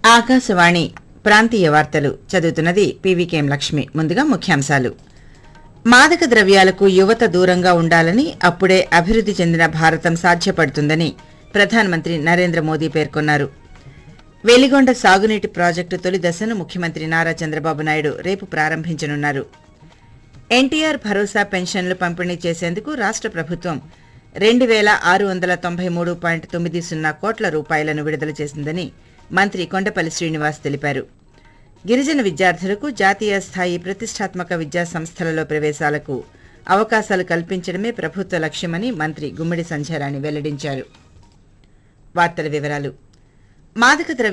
ఆకాశవాణి ప్రాంతీయ వార్తలు చదువుతున్నది పీవీకేఎం లక్ష్మి ముందుగా ముఖ్యాంశాలు మాదక ద్రవ్యాలకు యువత దూరంగా ఉండాలని అప్పుడే అభివృద్ధి చెందిన భారతం సాధ్యపడుతుందని ప్రధానమంత్రి నరేంద్ర మోదీ పేర్కొన్నారు వెలిగొండ సాగునీటి ప్రాజెక్టు తొలి దశను ముఖ్యమంత్రి నారా చంద్రబాబు నాయుడు రేపు ప్రారంభించనున్నారు ఎన్టీఆర్ భరోసా పెన్షన్లు పంపిణీ చేసేందుకు రాష్ట్ర ప్రభుత్వం రెండు వేల ఆరు వందల తొంభై మూడు పాయింట్ తొమ్మిది సున్నా కోట్ల రూపాయలను విడుదల చేసిందని మంత్రి కొండపల్లి శ్రీనివాస్ తెలిపారు గిరిజన విద్యార్థులకు జాతీయ స్థాయి ప్రతిష్టాత్మక విద్యా సంస్థలలో ప్రవేశాలకు అవకాశాలు కల్పించడమే ప్రభుత్వ లక్ష్యమని మంత్రి గుమ్మడి సంధ్యారాణి వెల్లడించారు వార్తల వివరాలు మాదక ద్రవ్య